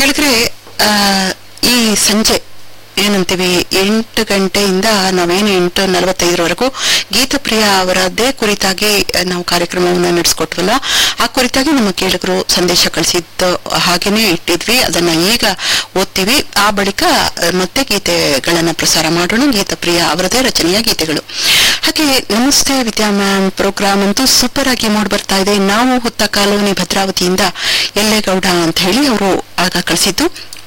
ಕೇಳಿದ್ರೆ ಆ, ಈ ಸಂಜೆ ಏನಂತೀವಿ ಎಂಟು ಗಂಟೆಯಿಂದ ನಾವೇನು ಎಂಟು ನಲವತ್ತೈದರವರೆಗೂ ಗೀತಪ್ರಿಯ ಅವರದ್ದೇ ಕುರಿತಾಗಿ ಆ, ನಾವು ಕಾರ್ಯಕ್ರಮವನ್ನು ನಡೆಸ್ಕೊಟ್ವಲ್ಲ ಆ ಕುರಿತಾಗಿ ನಮ್ಮ ಕೇಳಿಗರು ಸಂದೇಶ ಕಳಿಸಿದ್ದು ಹಾಗೇನೆ ಇಟ್ಟಿದ್ವಿ ಅದನ್ನ ಈಗ ಓದ್ತೀವಿ ಆ ಬಳಿಕ ಆ, ಮತ್ತೆ ಗೀತೆಗಳನ್ನ ಪ್ರಸಾರ ಮಾಡೋಣ ಗೀತಪ್ರಿಯ ಅವರದೇ ರಚನೆಯ ಗೀತೆಗಳು ಹಾಗೆ ನಮಸ್ತೆ ವಿದ್ಯಾ ಮ್ಯಾಮ್ ಪ್ರೋಗ್ರಾಮ್ ಅಂತೂ ಸೂಪರ್ ಆಗಿ ಮೂಡ್ ಬರ್ತಾ ಇದೆ ನಾವು ಹುತ್ತ ಕಾಲೋನಿ ಭದ್ರಾವತಿಯಿಂದ ಎಲ್ಲೇಗೌಡ ಅಂತ ಹೇಳಿ ಅವರು ಆಗ ಕಳಿಸಿದ್ದು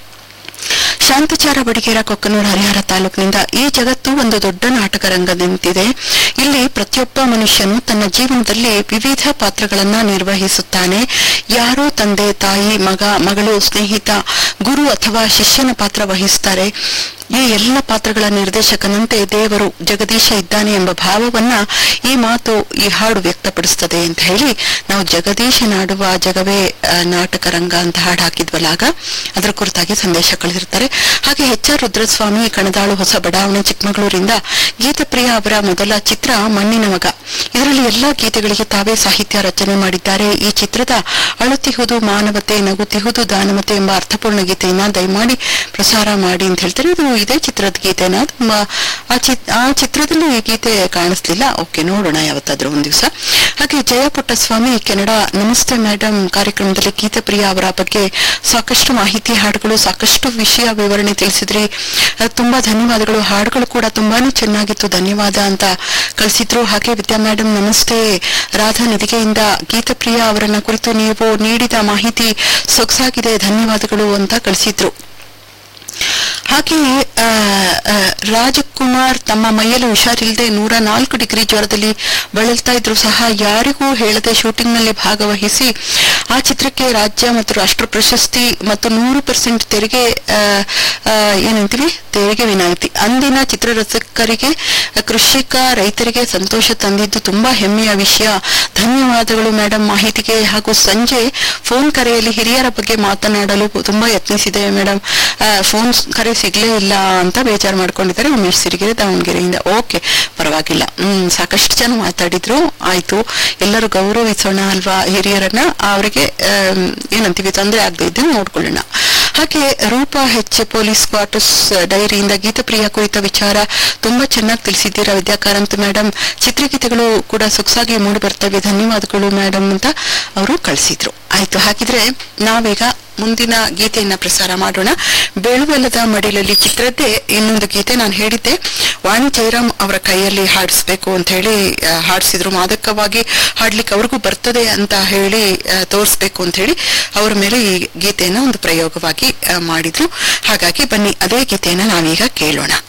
ಶಾಂತಚಾರ ಬಡಿಗೇರ ಕೊಕ್ಕನೂರು ಹರಿಹರ ತಾಲೂಕಿನಿಂದ ಈ ಜಗತ್ತು ಒಂದು ದೊಡ್ಡ ನಾಟಕ ರಂಗದಂತಿದೆ ಇಲ್ಲಿ ಪ್ರತಿಯೊಬ್ಬ ಮನುಷ್ಯನು ತನ್ನ ಜೀವನದಲ್ಲಿ ವಿವಿಧ ಪಾತ್ರಗಳನ್ನ ನಿರ್ವಹಿಸುತ್ತಾನೆ ಯಾರೋ ತಂದೆ ತಾಯಿ ಮಗ ಮಗಳು ಸ್ನೇಹಿತ ಗುರು ಅಥವಾ ಶಿಷ್ಯನ ಪಾತ್ರ ವಹಿಸುತ್ತಾರೆ ಈ ಎಲ್ಲ ಪಾತ್ರಗಳ ನಿರ್ದೇಶಕನಂತೆ ದೇವರು ಜಗದೀಶ ಇದ್ದಾನೆ ಎಂಬ ಭಾವವನ್ನ ಈ ಮಾತು ಈ ಹಾಡು ವ್ಯಕ್ತಪಡಿಸ್ತದೆ ಅಂತ ಹೇಳಿ ನಾವು ಜಗದೀಶನಾಡುವ ಜಗವೇ ಆ, ನಾಟಕ ರಂಗ ಅಂತ ಹಾಡು ಹಾಕಿದ್ವಲ್ಲ ಆಗ ಅದರ ಕುರಿತಾಗಿ ಸಂದೇಶ ಕಳಿಸಿರ್ತಾರೆ ಹಾಗೆ ಎಚ್ ಆರ್ ರುದ್ರಸ್ವಾಮಿ ಕಣದಾಳು ಹೊಸ ಬಡಾವಣೆ ಚಿಕ್ಕಮಗಳೂರಿಂದ ಗೀತಪ್ರಿಯ ಅವರ ಮೊದಲ ಚಿತ್ರ ಮಣ್ಣಿನ ಮಗ ಇದರಲ್ಲಿ ಎಲ್ಲಾ ಗೀತೆಗಳಿಗೆ ತಾವೇ ಸಾಹಿತ್ಯ ರಚನೆ ಮಾಡಿದ್ದಾರೆ ಈ ಚಿತ್ರದ ಅಳುತ್ತಿಹುದು ಮಾನವತೆ ನಗುತ್ತಿಹುದು ದಾನವತೆ ಎಂಬ ಅರ್ಥಪೂರ್ಣ ಗೀತೆಯನ್ನ ದಯಮಾಡಿ ಪ್ರಸಾರ ಮಾಡಿ ಅಂತ ಹೇಳ್ತಾರೆ ಇದು ಇದೇ ಚಿತ್ರದ ಗೀತೆನ ತುಂಬ ಆ ಚಿತ್ ಆ ಚಿತ್ರದಲ್ಲಿ ಈ ಗೀತೆ ಕಾಣಿಸ್ಲಿಲ್ಲ ಓಕೆ ನೋಡೋಣ ಯಾವತ್ತಾದ್ರೂ ಒಂದ್ ದಿವಸ ಹಾಗೆ ಜಯ ಪುಟ್ಟಸ್ವಾಮಿ ಕೆನಡಾ ನಮಸ್ತೆ ಮೇಡಮ್ ಕಾರ್ಯಕ್ರಮದಲ್ಲಿ ಗೀತಪ್ರಿಯ ಅವರ ಬಗ್ಗೆ ಸಾಕಷ್ಟು ಮಾಹಿತಿ ಹಾಡುಗಳು ಸಾಕಷ್ಟು ವಿಷಯ ವಿವರಣೆ ತಿಳಿಸಿದ್ರಿ ಅಹ್, ತುಂಬಾ ಧನ್ಯವಾದಗಳು ಹಾಡುಗಳು ಕೂಡ ತುಂಬಾನೇ ಚೆನ್ನಾಗಿತ್ತು ಧನ್ಯವಾದ ಅಂತ ಕಳಿಸಿದ್ರು ಹಾಗೆ ವಿದ್ಯಾ ಮೇಡಮ್ ನಮಸ್ತೆ ರಾಧಾ ನಿಧಿಗೆಯಿಂದ ಗೀತಪ್ರಿಯ ಅವರನ್ನ ಕುರಿತು ನೀವು ನೀಡಿದ ಮಾಹಿತಿ ಸೊಗಸಾಗಿದೆ ಧನ್ಯವಾದಗಳು ಅಂತ ಕಳಿಸಿದ್ರು ಹಾಗೆಯೇ ಆ, ಆ, ರಾಜಕುಮಾರ್ ತಮ್ಮ ಮೈಯಲ್ಲಿ ಹುಷಾರಿಲ್ಲದೆ ನೂರ ನಾಲ್ಕು ಡಿಗ್ರಿ ಜ್ವರದಲ್ಲಿ ಬಳಲ್ತಾ ಇದ್ರು ಸಹ ಯಾರಿಗೂ ಹೇಳದೆ ಶೂಟಿಂಗ್ ನಲ್ಲಿ ಭಾಗವಹಿಸಿ ಆ ಚಿತ್ರಕ್ಕೆ ರಾಜ್ಯ ಮತ್ತು ರಾಷ್ಟ್ರ ಪ್ರಶಸ್ತಿ ಮತ್ತು ನೂರು ಪರ್ಸೆಂಟ್ ತೆರಿಗೆ ಆ, ಆ, ಏನಂತೀವಿ ತೆರಿಗೆ ವಿನಾಯಿತಿ ಅಂದಿನ ಚಿತ್ರರಸಿಕರಿಗೆ ಕೃಷಿಕ ರೈತರಿಗೆ ಸಂತೋಷ ತಂದಿದ್ದು ತುಂಬಾ ಹೆಮ್ಮೆಯ ವಿಷಯ ಧನ್ಯವಾದಗಳು ಮೇಡಮ್ ಮಾಹಿತಿಗೆ ಹಾಗೂ ಸಂಜೆ ಫೋನ್ ಕರೆಯಲ್ಲಿ ಹಿರಿಯರ ಬಗ್ಗೆ ಮಾತನಾಡಲು ತುಂಬಾ ಯತ್ನಿಸಿದೆ ಮೇಡಮ್ ಫೋನ್ ಕರೆ ಸಿಗ್ಲೇ ಇಲ್ಲ ಅಂತ ಬೇಜಾರು ಮಾಡ್ಕೊಂಡಿದ್ದಾರೆ ಉಮೇಶ್ ಸಿರಿಗೆರೆ ದಾವಣಗೆರೆಯಿಂದ ಓಕೆ ಪರವಾಗಿಲ್ಲ ಹ್ಮ್ ಸಾಕಷ್ಟು ಜನ ಮಾತಾಡಿದ್ರು ಆಯ್ತು ಎಲ್ಲರೂ ಗೌರವಿಸೋಣ ಅಲ್ವಾ ಹಿರಿಯರನ್ನ ಅವರಿಗೆ ಆಮ್, ಏನಂತೀವಿ ತೊಂದರೆ ಆಗದೆ ಇದ್ದಂಗೆ ನೋಡ್ಕೊಳ್ಳೋಣ ಹಾಗೆ ರೂಪಾ ಹೆಚ್ ಪೊಲೀಸ್ ಕ್ವಾರ್ಟರ್ಸ್ ಡೈರಿಯಿಂದ ಗೀತಪ್ರಿಯ ಕುರಿತ ವಿಚಾರ ತುಂಬಾ ಚೆನ್ನಾಗಿ ತಿಳಿಸಿದ್ದೀರಾ ವಿದ್ಯಾಕಾರಂತ್ ಮೇಡಮ್ ಚಿತ್ರಗೀತೆಗಳು ಕೂಡ ಸೊಗಸಾಗಿ ಮೂಡಿ ಬರ್ತವೆ ಧನ್ಯವಾದಗಳು ಮೇಡಮ್ ಅಂತ ಅವರು ಕಳಿಸಿದ್ರು ಆಯ್ತು ಹಾಗಿದ್ರೆ ನಾವೀಗ ಮುಂದಿನ ಗೀತೆಯನ್ನ ಪ್ರಸಾರ ಮಾಡೋಣ ಬೆಳುವೆಲ್ಲದ ಮಡಿಲಲ್ಲಿ ಚಿತ್ರದ್ದೇ ಇನ್ನೊಂದು ಗೀತೆ ನಾನು ಹೇಳಿದ್ದೆ ವಾಣಿ ಜಯರಾಮ್ ಅವರ ಕೈಯಲ್ಲಿ ಹಾಡಿಸ್ಬೇಕು ಅಂತ ಹೇಳಿ ಆ, ಹಾಡಿಸಿದ್ರು ಮಾದಕವಾಗಿ ಹಾಡ್ಲಿಕ್ಕೆ ಅವ್ರಿಗೂ ಬರ್ತದೆ ಅಂತ ಹೇಳಿ ಆ, ತೋರಿಸ್ಬೇಕು ಅಂತ ಹೇಳಿ ಅವರ ಮೇಲೆ ಈ ಗೀತೆಯನ್ನ ಒಂದು ಪ್ರಯೋಗವಾಗಿ ಆ, ಮಾಡಿದ್ರು ಹಾಗಾಗಿ ಬನ್ನಿ ಅದೇ ಗೀತೆಯನ್ನ ನಾವೀಗ ಕೇಳೋಣ